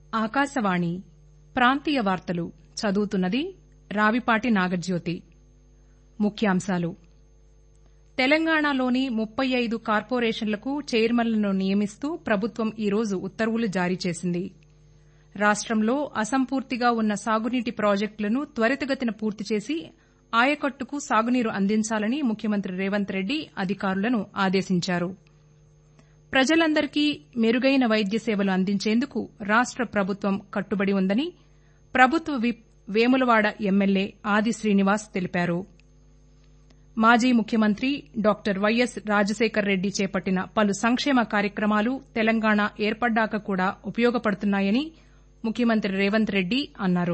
ఆకాశవాణి ప్రాంతీయ వార్తలు చదువుతున్నది రావిపాటి నాగజ్యోతి ముఖ్యాంశాలు తెలంగాణలోని ముప్పై ఐదు కార్పొరేషన్లకు చైర్మన్లను నియమిస్తూ ప్రభుత్వం ఈ రోజు ఉత్తర్వులు జారీ చేసింది రాష్టంలో అసంపూర్తిగా ఉన్న సాగునీటి ప్రాజెక్టులను త్వరితగతిన పూర్తి చేసి ఆయకట్టుకు సాగునీరు అందించాలని ముఖ్యమంత్రి రేవంత్ రెడ్డి అధికారులను ఆదేశించారు ప్రజలందరికీ మెరుగైన వైద్య సేవలు అందించేందుకు రాష్ట ప్రభుత్వం కట్టుబడి ఉందని ప్రభుత్వ విప్ వేములవాడ ఎమ్మెల్యే ఆది శ్రీనివాస్ తెలిపారు మాజీ ముఖ్యమంత్రి డాక్టర్ వైఎస్ రాజశేఖర్రెడ్డి చేపట్టిన పలు సంక్షేమ కార్యక్రమాలు తెలంగాణ ఏర్పడ్డాక కూడా ఉపయోగపడుతున్నాయని ముఖ్యమంత్రి రేవంత్ రెడ్డి అన్నారు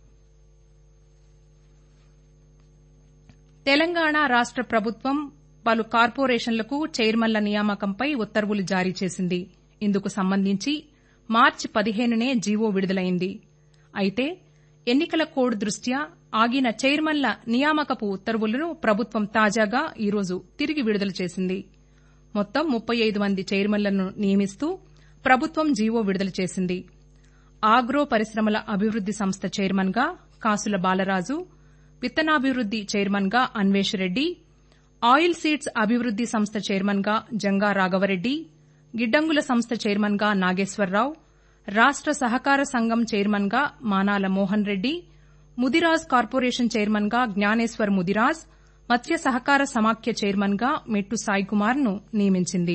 తెలంగాణ రాష్ట ప్రభుత్వం పలు కార్పొరేషన్లకు చైర్మన్ల నియామకంపై ఉత్తర్వులు జారీ చేసింది ఇందుకు సంబంధించి మార్చి పదిహేనునే జీవో విడుదలైంది అయితే ఎన్నికల కోడ్ దృష్ట్యా ఆగిన చైర్మన్ల నియామకపు ఉత్తర్వులను ప్రభుత్వం తాజాగా ఈ రోజు తిరిగి విడుదల చేసింది మొత్తం ముప్పై ఐదు మంది చైర్మన్లను నియమిస్తూ ప్రభుత్వం జీవో విడుదల చేసింది ఆగ్రో పరిశ్రమల అభివృద్ది సంస్థ చైర్మన్గా కాసుల బాలరాజు విత్తనాభివృద్ది చైర్మన్గా అన్వేష్ రెడ్డి ఆయిల్ సీడ్స్ అభివృద్ది సంస్థ చైర్మన్గా జంగా రాఘవరెడ్డి గిడ్డంగుల సంస్థ చైర్మన్గా నాగేశ్వరరావు రాష్ట సహకార సంఘం చైర్మన్గా మానాల మోహన్ రెడ్డి ముదిరాజ్ కార్పొరేషన్ చైర్మన్గా జ్ఞానేశ్వర్ ముదిరాజ్ మత్స్య సహకార సమాఖ్య చైర్మన్గా మెట్టు సాయికుమార్ను నియమించింది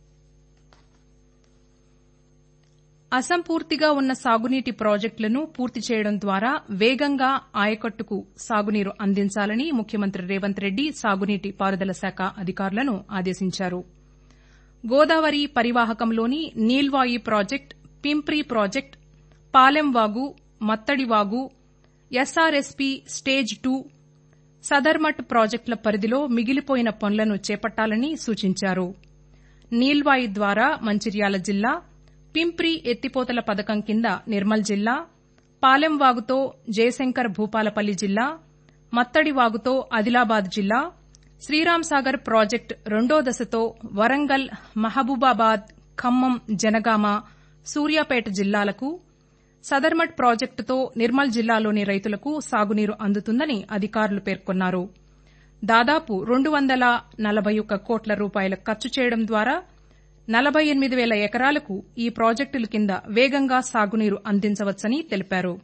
అసంపూర్తిగా ఉన్న సాగునీటి ప్రాజెక్టులను పూర్తి చేయడం ద్వారా వేగంగా ఆయకట్టుకు సాగునీరు అందించాలని ముఖ్యమంత్రి రేవంత్ రెడ్డి సాగునీటి పారుదల శాఖ అధికారులను ఆదేశించారు గోదావరి పరివాహకంలోని Nilwai project Pimpri project Palemvagu Mathadivagu SRSP stage two Sadarmat ప్రాజెక్టుల పరిధిలో మిగిలిపోయిన పనులను చేపట్టాలని సూచించారు నీల్వాయి ద్వారా మంచిర్యాల జిల్లా పింప్రి ఎత్తిపోతల పథకం కింద నిర్మల్ జిల్లా పాలెంవాగుతో జయశంకర్ భూపాలపల్లి జిల్లా మత్తడివాగుతో ఆదిలాబాద్ జిల్లా శ్రీరాంసాగర్ ప్రాజెక్టు రెండో దశతో వరంగల్ మహబూబాబాద్ ఖమ్మం జనగామ సూర్యాపేట జిల్లాలకు సదర్మట్ ప్రాజెక్టుతో నిర్మల్ జిల్లాలోని రైతులకు సాగునీరు అందుతుందని అధికారులు పేర్కొన్నారు దాదాపు రెండు వందల నలభై ఒక్క కోట్ల రూపాయల ఖర్చు చేయడం ద్వారా నలభై ఎనిమిది వేల ఎకరాలకు ఈ ప్రాజెక్టుల కింద వేగంగా సాగునీరు అందించవచ్చని తెలిపారు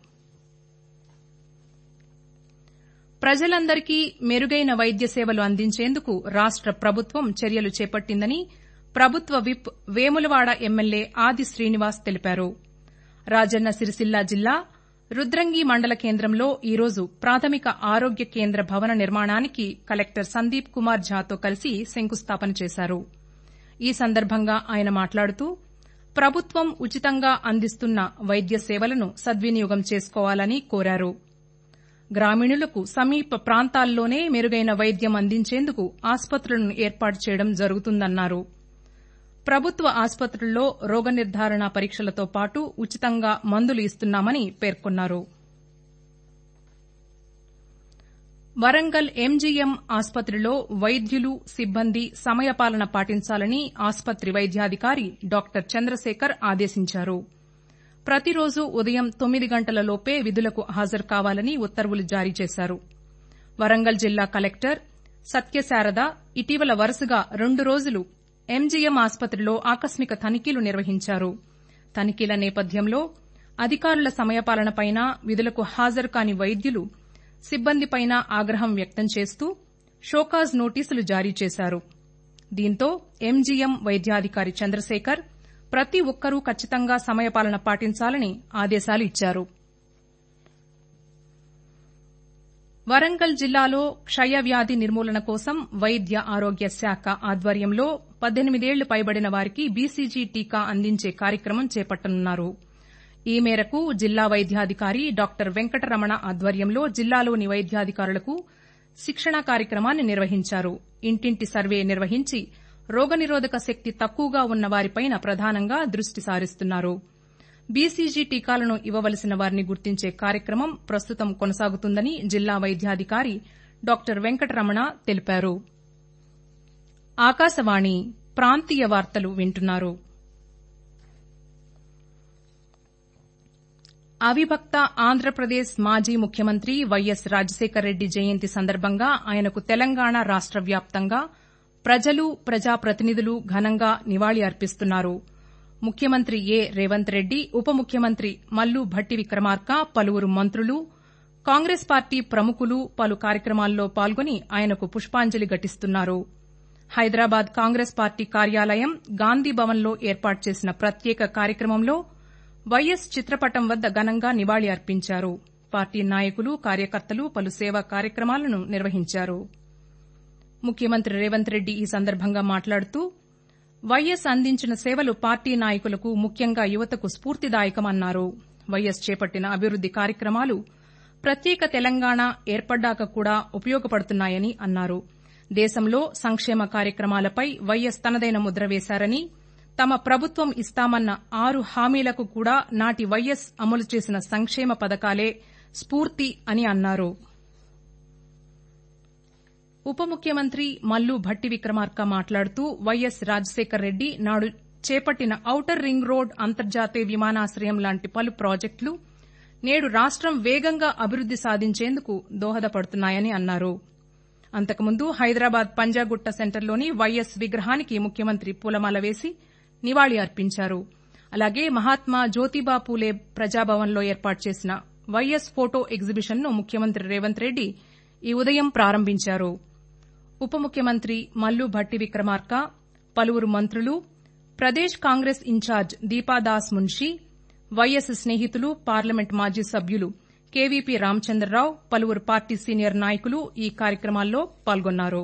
ప్రజలందరికీ మెరుగైన వైద్య సేవలు అందించేందుకు రాష్ట ప్రభుత్వం చర్యలు చేపట్టిందని ప్రభుత్వ విప్ వేములవాడ ఎమ్మెల్యే ఆది శ్రీనివాస్ తెలిపారు రాజన్న సిరిసిల్ల జిల్లా రుద్రంగి మండల కేంద్రంలో ఈ రోజు ప్రాథమిక ఆరోగ్య కేంద్ర భవన నిర్మాణానికి కలెక్టర్ సందీప్ కుమార్ ఝాతో కలిసి శంకుస్థాపన చేశారు ఈ సందర్భంగా ఆయన మాట్లాడుతూ ప్రభుత్వం ఉచితంగా అందిస్తున్న వైద్య సేవలను సద్వినియోగం చేసుకోవాలని కోరారు గ్రామీణులకు సమీప ప్రాంతాల్లోనే మెరుగైన వైద్యం అందించేందుకు ఆసుపత్రులను ఏర్పాటు చేయడం జరుగుతుందన్నారు ప్రభుత్వ ఆసుపత్రుల్లో రోగ నిర్దారణ పరీక్షలతో పాటు ఉచితంగా మందులు ఇస్తున్నామని పేర్కొన్నారు వరంగల్ ఎంజీఎం ఆసుపత్రిలో వైద్యులు సిబ్బంది సమయపాలన పాటించాలని ఆసుపత్రి వైద్యాధికారి డాక్టర్ చంద్రశేఖర్ ఆదేశించారు ప్రతిరోజు ఉదయం తొమ్మిది గంటల లోపే విధులకు హాజరు కావాలని ఉత్తర్వులు జారీ చేశారు వరంగల్ జిల్లా కలెక్టర్ సత్యశారద ఇటీవల వరుసగా రెండు రోజులు ఎంజీఎం ఆసుపత్రిలో ఆకస్మిక తనిఖీలు నిర్వహించారు తనిఖీల నేపథ్యంలో అధికారుల సమయపాలనపైన విధులకు హాజరు కాని వైద్యులు సిబ్బందిపైన ఆగ్రహం వ్యక్తం చేస్తూ షోకాజ్ నోటీసులు జారీ చేశారు దీంతో ఎంజీఎం వైద్యాధికారి చంద్రశేఖర్ ప్రతి ఒక్కరూ ఖచ్చితంగా సమయపాలన పాటించాలని ఆదేశాలు ఇచ్చారు వరంగల్ జిల్లాలో క్షయవ్యాధి నిర్మూలన కోసం వైద్య ఆరోగ్య శాఖ ఆధ్వర్యంలో పద్దెనిమిదేళ్లు పైబడిన వారికి బీసీజీ టీకా అందించే కార్యక్రమం చేపట్టనున్నారు ఈ మేరకు జిల్లా వైద్యాధికారి డాక్టర్ వెంకటరమణ ఆధ్వర్యంలో జిల్లాలోని వైద్యాధికారులకు శిక్షణా కార్యక్రమాన్ని నిర్వహించారు ఇంటింటి సర్వే నిర్వహించి రోగనిరోధక శక్తి తక్కువగా ఉన్న వారిపైన ప్రధానంగా దృష్టి సారిస్తున్నారు బీసీజీ టీకాలను ఇవ్వవలసిన వారిని గుర్తించే కార్యక్రమం ప్రస్తుతం కొనసాగుతుందని జిల్లా వైద్యాధికారి డాక్టర్ వెంకటరమణ తెలిపారు ఆకాశవాణి ప్రాంతీయ వార్తలు వింటున్నారు అవిభక్త ఆంధ్రప్రదేశ్ మాజీ ముఖ్యమంత్రి వైఎస్ రాజశేఖర రెడ్డి జయంతి సందర్భంగా ఆయనకు తెలంగాణ రాష్ట వ్యాప్తంగా ప్రజలు ప్రజాప్రతినిధులు ఘనంగా నివాళి అర్పిస్తున్నారు ముఖ్యమంత్రి ఏ రేవంత్ రెడ్డి ఉప ముఖ్యమంత్రి మల్లు భట్టి విక్రమార్క పలువురు మంత్రులు కాంగ్రెస్ పార్టీ ప్రముఖులు పలు కార్యక్రమాల్లో పాల్గొని ఆయనకు పుష్పాంజలి ఘటిస్తున్నారు హైదరాబాద్ కాంగ్రెస్ పార్టీ కార్యాలయం గాంధీ భవన్లో ఏర్పాటు చేసిన ప్రత్యేక కార్యక్రమంలో వైఎస్ చిత్రపటం వద్ద ఘనంగా నివాళి అర్పించారు పార్టీ నాయకులు కార్యకర్తలు పలు సేవా కార్యక్రమాలను నిర్వహించారు ముఖ్యమంత్రి రేవంత్ రెడ్డి ఈ సందర్భంగా మాట్లాడుతూ వైఎస్ అందించిన సేవలు పార్టీ నాయకులకు ముఖ్యంగా యువతకు స్పూర్తిదాయకమన్నారు వైఎస్ చేపట్టిన అభివృద్ది కార్యక్రమాలు ప్రత్యేక తెలంగాణ ఏర్పడ్డాక కూడా ఉపయోగపడుతున్నాయని అన్నారు దేశంలో సంక్షేమ కార్యక్రమాలపై వైఎస్ తనదైన ముద్ర వేశారని తమ ప్రభుత్వం ఇస్తామన్న ఆరు హామీలకు కూడా నాటి వైఎస్ అమలు చేసిన సంక్షేమ పథకాలే స్పూర్తి అని అన్నారు ఉప ముఖ్యమంత్రి మల్లు భట్టి విక్రమార్క మాట్లాడుతూ వైఎస్ రాజశేఖర్ రెడ్డి నాడు చేపట్టిన ఔటర్ రింగ్ రోడ్ అంతర్జాతీయ విమానాశ్రయం లాంటి పలు ప్రాజెక్టులు నేడు రాష్టం వేగంగా అభివృద్ది సాధించేందుకు దోహదపడుతున్నాయని అన్నారు అంతకుముందు హైదరాబాద్ పంజాగుట్ట సెంటర్లోని వైఎస్ విగ్రహానికి ముఖ్యమంత్రి పూలమాల వేసి నివాళి అర్పించారు అలాగే మహాత్మా జ్యోతిబా పూలే ప్రజాభవన్లో ఏర్పాటు చేసిన వైఎస్ ఫోటో ఎగ్జిబిషన్ను ముఖ్యమంత్రి రేవంత్ రెడ్డి ఈ ఉదయం ప్రారంభించారు ఉప ముఖ్యమంత్రి మల్లు భట్టి విక్రమార్క పలువురు మంత్రులు ప్రదేశ్ కాంగ్రెస్ ఇన్ఛార్జ్ దీపాదాస్ మున్షీ వైఎస్ స్నేహితులు పార్లమెంట్ మాజీ సభ్యులు కేవీపీ రామచంద్రరావు పలువురు పార్టీ సీనియర్ నాయకులు ఈ కార్యక్రమాల్లో పాల్గొన్నారు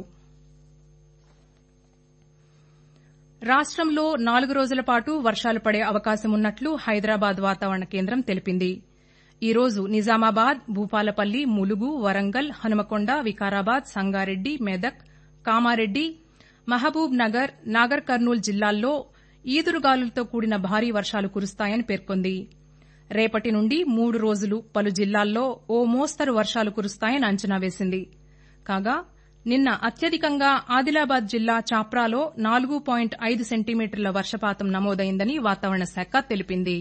రాష్టంలో నాలుగు రోజుల పాటు వర్షాలు పడే అవకాశం ఉన్నట్లు హైదరాబాద్ వాతావరణ కేంద్రం తెలిపింది ఈ రోజు నిజామాబాద్ భూపాలపల్లి ములుగు వరంగల్ హనుమకొండ వికారాబాద్ సంగారెడ్డి మెదక్ కామారెడ్డి మహబూబ్ నగర్ నాగర్ కర్నూల్ జిల్లాల్లో ఈదురుగాలులతో కూడిన భారీ వర్షాలు కురుస్తాయని పేర్కొంది రేపటి నుండి మూడు రోజులు పలు జిల్లాల్లో ఓ మోస్తరు వర్షాలు కురుస్తాయని అంచనా వేసింది కాగా నిన్న అత్యధికంగా ఆదిలాబాద్ జిల్లా చాప్రాలో నాలుగు పాయింట్ ఐదు సెంటీమీటర్ల వర్షపాతం నమోదైందని వాతావరణ శాఖ తెలిపింది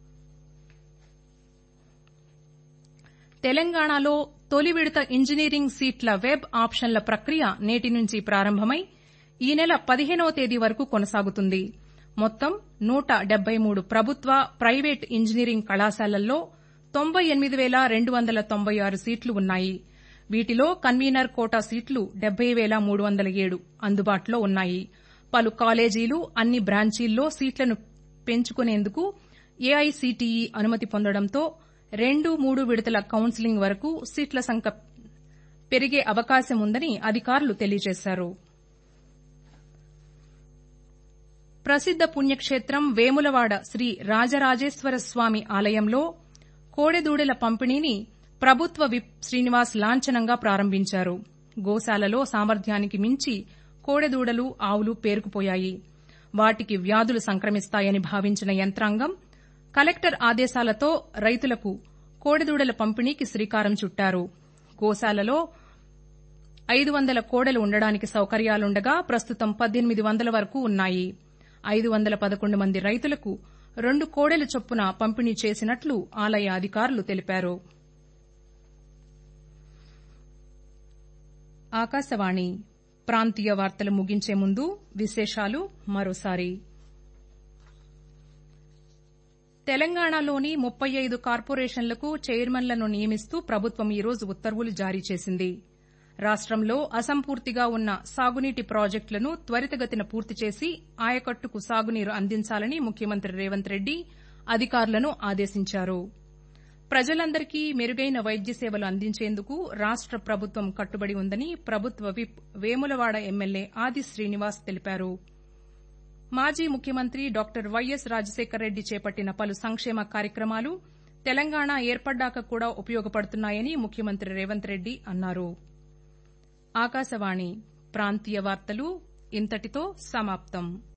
తెలంగాణలో తొలి విడత ఇంజనీరింగ్ సీట్ల వెబ్ ఆప్షన్ల ప్రక్రియ నేటి నుంచి ప్రారంభమై ఈ నెల పదిహేనవ తేదీ వరకు కొనసాగుతుంది మొత్తం నూట డెబ్బై మూడు ప్రభుత్వ ప్రైవేట్ ఇంజనీరింగ్ కళాశాలల్లో తొంభై ఎనిమిది వేల రెండు వందల తొంభై ఆరు సీట్లు ఉన్నాయి వీటిలో కన్వీనర్ కోటా సీట్లు డెబ్బై వేల మూడు వందల ఏడు అందుబాటులో ఉన్నాయి పలు కాలేజీలు అన్ని బ్రాంచీల్లో సీట్లను పెంచుకునేందుకు ఏఐసీటీఈ అనుమతి పొందడంతో రెండు మూడు విడతల కౌన్సిలింగ్ వరకు సీట్ల సంఖ్య పెరిగే అవకాశం ఉందని అధికారులు తెలియజేశారు ప్రసిద్ద పుణ్యక్షేత్రం వేములవాడ శ్రీ రాజరాజేశ్వర స్వామి ఆలయంలో కోడెదూడల పంపిణీని ప్రభుత్వ విప్ శ్రీనివాస్ లాంఛనంగా ప్రారంభించారు గోశాలలో సామర్థ్యానికి మించి కోడెదూడలు ఆవులు పేరుకుపోయాయి వాటికి వ్యాధులు సంక్రమిస్తాయని భావించిన యంత్రాంగం కలెక్టర్ ఆదేశాలతో రైతులకు కోడెదూడల పంపిణీకి శ్రీకారం చుట్టారు గోశాలలో ఐదు వందల కోడలు ఉండడానికి సౌకర్యాలుండగా ప్రస్తుతం పద్దెనిమిది వందల వరకు ఉన్నాయి ఐదు వందల పదకొండు మంది రైతులకు రెండు కోడెల చొప్పున పంపిణీ చేసినట్లు ఆలయ అధికారులు తెలిపారు ఆకాశవాణి ప్రాంతీయ వార్తలు ముగించే ముందు విశేషాలు మరోసారి తెలంగాణలోని ముప్పై ఐదు కార్పొరేషన్లకు చైర్మన్లను నియమిస్తూ ప్రభుత్వం ఈరోజు ఉత్తర్వులు జారీ చేసింది రాష్టంలో అసంపూర్తిగా ఉన్న సాగునీటి ప్రాజెక్టులను త్వరితగతిన పూర్తి చేసి ఆయకట్టుకు సాగునీరు అందించాలని ముఖ్యమంత్రి రేవంత్ రెడ్డి అధికారులను ఆదేశించారు ప్రజలందరికీ మెరుగైన వైద్య సేవలు అందించేందుకు రాష్ట ప్రభుత్వం కట్టుబడి ఉందని ప్రభుత్వ విప్ వేములవాడ ఎమ్మెల్యే ఆది శ్రీనివాస్ తెలిపారు మాజీ ముఖ్యమంత్రి డాక్టర్ వైఎస్ రాజశేఖర రెడ్డి చేపట్టిన పలు సంక్షేమ కార్యక్రమాలు తెలంగాణ ఏర్పడ్డాక కూడా ఉపయోగపడుతున్నాయని ముఖ్యమంత్రి రేవంత్ రెడ్డి అన్నారు ఆకాశవాణి ప్రాంతీయ వార్తలు ఇంతటితో సమాప్తం